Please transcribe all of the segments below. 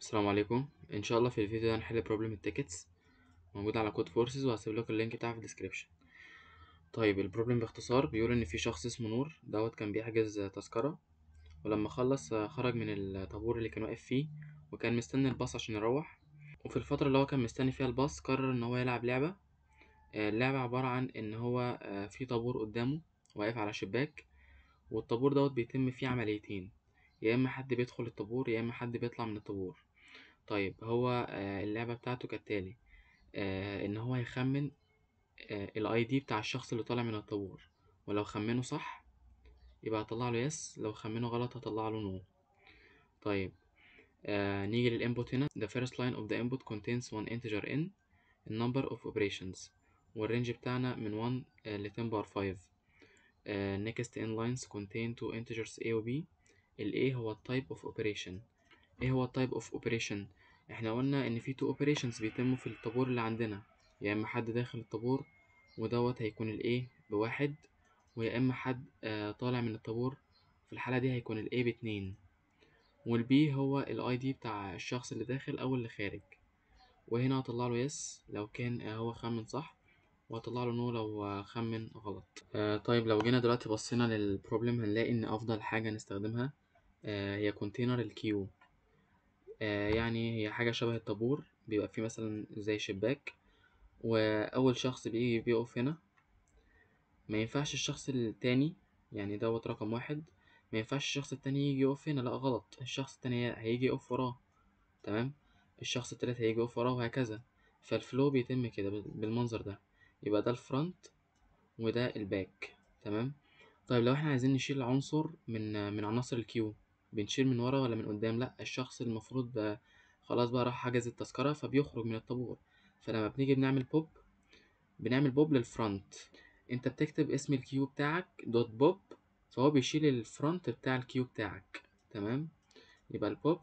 السلام عليكم ان شاء الله في الفيديو ده هنحل بروبلم التيكتس موجود على كود فورسز وهسيب لكم اللينك بتاعه في الديسكريبشن طيب البروبلم باختصار بيقول ان في شخص اسمه نور دوت كان بيحجز تذكره ولما خلص خرج من الطابور اللي كان واقف فيه وكان مستني الباص عشان يروح وفي الفتره اللي هو كان مستني فيها الباص قرر ان هو يلعب لعبه اللعبه عباره عن ان هو في طابور قدامه واقف على شباك والطابور دوت بيتم فيه عمليتين يا اما حد بيدخل الطابور يا اما حد بيطلع من الطابور طيب هو اللعبة بتاعته كالتالي ان هو يخمن الاي دي بتاع الشخص اللي طالع من الطابور ولو خمنه صح يبقى هطلع له يس لو خمنه غلط هطلع له نو طيب آه نيجي للانبوت هنا the first line of the input contains one integer n number of operations والرينج بتاعنا من 1 ل 10 باور 5 آه next n lines contain two integers a و b ال a هو type of operation ايه هو التايب اوف اوبريشن احنا قلنا ان في تو اوبريشنز بيتموا في الطابور اللي عندنا يا اما حد داخل الطابور ودوت هيكون الايه بواحد ويا اما حد آه طالع من الطابور في الحالة دي هيكون الايه باتنين والبي هو الاي دي بتاع الشخص اللي داخل او اللي خارج وهنا هطلع له يس لو كان آه هو خمن صح وهطلع له نو لو آه خمن غلط آه طيب لو جينا دلوقتي بصينا للبروبلم هنلاقي ان افضل حاجة نستخدمها آه هي كونتينر الكيو آه يعني هي حاجة شبه الطابور بيبقى فيه مثلا زي شباك وأول شخص بيجي بيقف هنا ما ينفعش الشخص التاني يعني دوت رقم واحد ما ينفعش الشخص التاني يجي يقف هنا لأ غلط الشخص التاني هيجي يقف وراه تمام الشخص التالت هيجي يقف وراه وهكذا فالفلو بيتم كده بالمنظر ده يبقى ده الفرونت وده الباك تمام طيب لو احنا عايزين نشيل عنصر من من عناصر الكيو بنشيل من ورا ولا من قدام لا الشخص المفروض بقى خلاص بقى راح حجز التذكرة فبيخرج من الطابور فلما بنيجي بنعمل بوب بنعمل بوب للفرونت انت بتكتب اسم الكيو بتاعك دوت بوب فهو بيشيل الفرونت بتاع الكيو بتاعك تمام يبقى البوب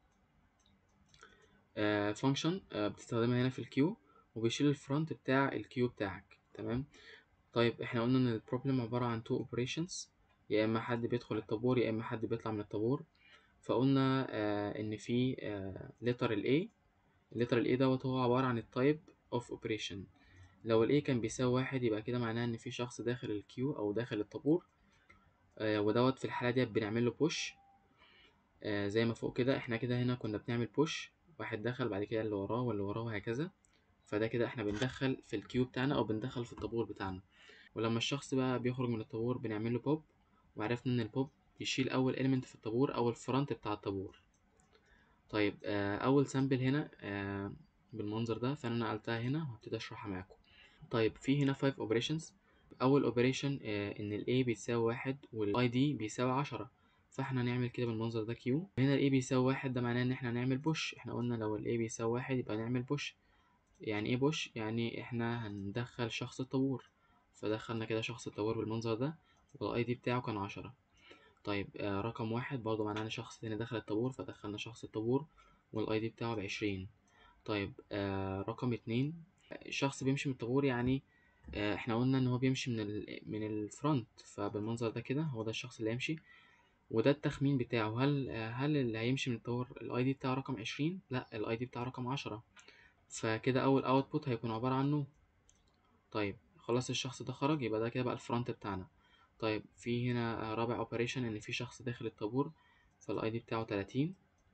آه فانكشن آه بتستخدمها هنا في الكيو وبيشيل الفرونت بتاع الكيو بتاعك تمام طيب احنا قلنا ان البروبلم عبارة عن تو اوبريشنز يا اما حد بيدخل الطابور يا اما حد بيطلع من الطابور فقلنا آه ان في آه لتر الاي لتر الاي دوت هو عبارة عن التايب اوف اوبريشن لو الاي كان بيساوي واحد يبقى كده معناه ان في شخص داخل الكيو او داخل الطابور آه ودوت في الحالة دي بنعمل له بوش آه زي ما فوق كده احنا كده هنا كنا بنعمل بوش واحد دخل بعد كده اللي وراه واللي وراه وهكذا فده كده احنا بندخل في الكيو بتاعنا او بندخل في الطابور بتاعنا ولما الشخص بقى بيخرج من الطابور بنعمل له بوب وعرفنا ان البوب بيشيل اول element في الطابور او الفرونت بتاع الطابور طيب آه اول سامبل هنا آه بالمنظر ده فانا نقلتها هنا وهبتدي اشرحها معاكم طيب في هنا 5 اوبريشنز اول اوبريشن آه ان الاي بيساوي واحد والاي دي بيساوي عشرة فاحنا نعمل كده بالمنظر ده كيو هنا الاي بيساوي واحد ده معناه ان احنا نعمل بوش احنا قلنا لو الاي بيساوي واحد يبقى نعمل بوش يعني ايه بوش يعني احنا هندخل شخص الطابور فدخلنا كده شخص الطابور بالمنظر ده والاي دي بتاعه كان عشرة طيب آه رقم واحد برضه معناه ان شخص تاني دخل الطابور فدخلنا شخص الطابور والاي دي بتاعه بعشرين طيب آه رقم اتنين الشخص بيمشي من الطابور يعني آه احنا قلنا ان هو بيمشي من ال من الفرونت فبالمنظر ده كده هو ده الشخص اللي هيمشي وده التخمين بتاعه هل آه هل اللي هيمشي من الطابور الاي دي بتاعه رقم عشرين لا الاي دي بتاعه رقم عشرة فكده اول اوتبوت هيكون عبارة عن نو طيب خلاص الشخص ده خرج يبقى ده كده بقى الفرونت بتاعنا طيب في هنا رابع اوبريشن ان في شخص داخل الطابور فالاي دي بتاعه تلاتين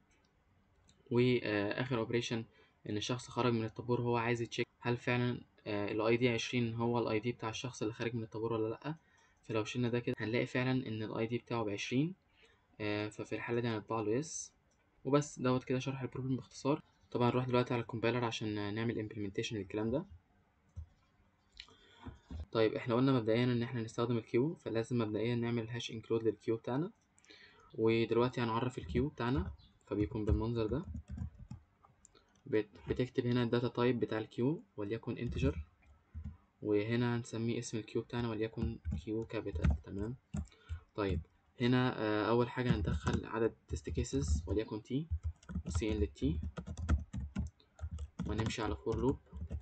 واخر اوبريشن ان الشخص خرج من الطابور هو عايز يتشيك هل فعلا الاي دي عشرين هو الاي دي بتاع الشخص اللي خارج من الطابور ولا لا فلو شلنا ده كده هنلاقي فعلا ان الاي دي بتاعه بعشرين ففي الحالة دي هنطبع له يس وبس دوت كده شرح البروبلم باختصار طبعا نروح دلوقتي على الكومبايلر عشان نعمل امبلمنتيشن للكلام ده طيب احنا قلنا مبدئيا ان احنا نستخدم الكيو فلازم مبدئيا نعمل هاش انكلود للكيو بتاعنا ودلوقتي هنعرف الكيو بتاعنا فبيكون بالمنظر ده بتكتب هنا الداتا تايب بتاع الكيو وليكن انتجر وهنا هنسميه اسم الكيو بتاعنا وليكن كيو كابيتال تمام طيب هنا آه اول حاجه هندخل عدد تيست كيسز وليكن تي وسي ان للتي ونمشي على فور لوب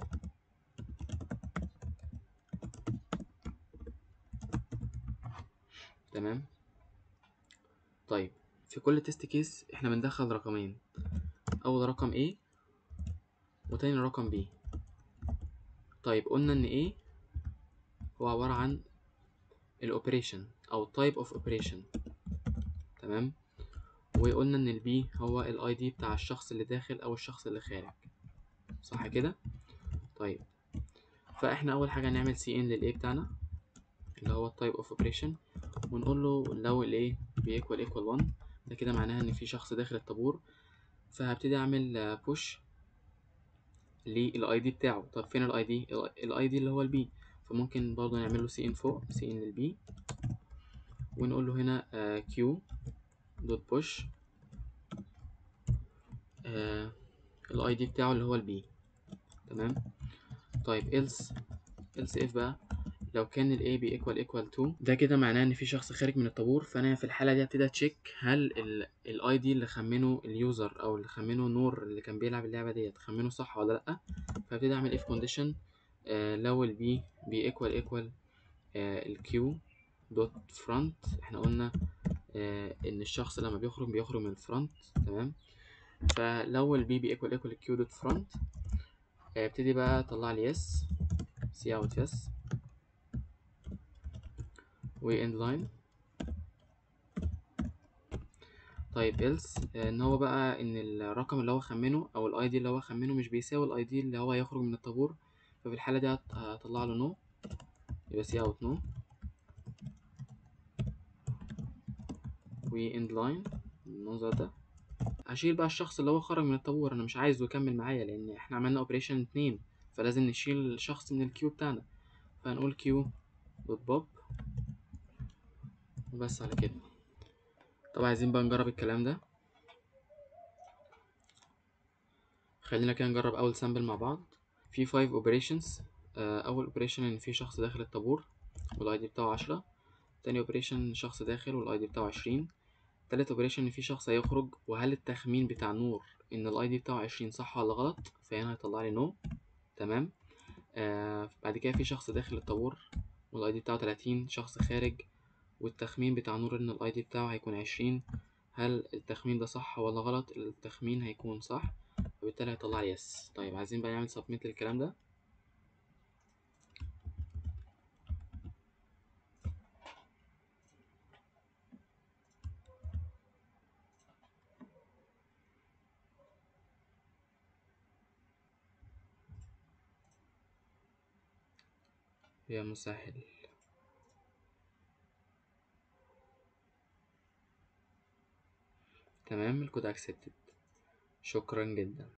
تمام طيب في كل تيست كيس احنا بندخل رقمين اول رقم A وتاني رقم B طيب قلنا ان A هو عبارة عن الاوبريشن او type of operation تمام وقلنا ان البي هو الاي دي بتاع الشخص اللي داخل او الشخص اللي خارج صح كده طيب فاحنا اول حاجه هنعمل سي ان للاي بتاعنا اللي هو التايب اوف اوبريشن ونقول له لو الاي بيكوال ايكوال 1 ده كده معناها ان في شخص داخل الطابور فهبتدي اعمل بوش للاي دي بتاعه طب فين الاي دي الاي دي اللي هو البي فممكن برضه نعمل له سي ان فوق سي ان للبي ونقول له هنا كيو دوت بوش الاي دي بتاعه اللي هو البي تمام طيب else else if بقى لو كان ال A بي equal equal 2 ده كده معناه ان في شخص خارج من الطابور فانا في الحاله دي هبتدي اتشيك هل ال ID اللي خمنه اليوزر او اللي خمنه نور اللي كان بيلعب اللعبه ديت خمنه صح ولا لا فابتدي اعمل if condition آه لو ال B بي equal equal آه ال Q دوت front احنا قلنا آه ان الشخص لما بيخرج بيخرج من الفرونت تمام فلو ال B بي equal equal Q دوت front ابتدي بقى اطلع لي yes سي اوت yes و end line طيب else ان هو بقى ان الرقم اللي هو خمنه او الاي دي اللي هو خمنه مش بيساوي الاي دي اللي هو هيخرج من الطابور ففي الحالة دي هطلع له نو يبقى سي اوت نو و end line المنظر ده هشيل بقى الشخص اللي هو خرج من الطابور انا مش عايزه يكمل معايا لان احنا عملنا اوبريشن اتنين فلازم نشيل الشخص من الكيو بتاعنا فهنقول كيو دوت بوب وبس على كده طب عايزين بقى نجرب الكلام ده خلينا كده نجرب اول سامبل مع بعض في 5 اوبريشنز اول اوبريشن ان في شخص داخل الطابور والاي دي بتاعه عشرة تاني اوبريشن شخص داخل والاي دي بتاعه عشرين تالت اوبريشن ان في شخص هيخرج وهل التخمين بتاع نور ان الاي دي بتاعه عشرين صح ولا غلط فهنا هيطلع لي نو تمام آه بعد كده في شخص داخل الطابور والاي دي بتاعه تلاتين شخص خارج والتخمين بتاع نور ان الاي دي بتاعه هيكون عشرين هل التخمين ده صح ولا غلط التخمين هيكون صح وبالتالي هيطلع لي يس طيب عايزين بقى نعمل سبميت للكلام ده يا مسهل تمام الكود accepted شكرا جدا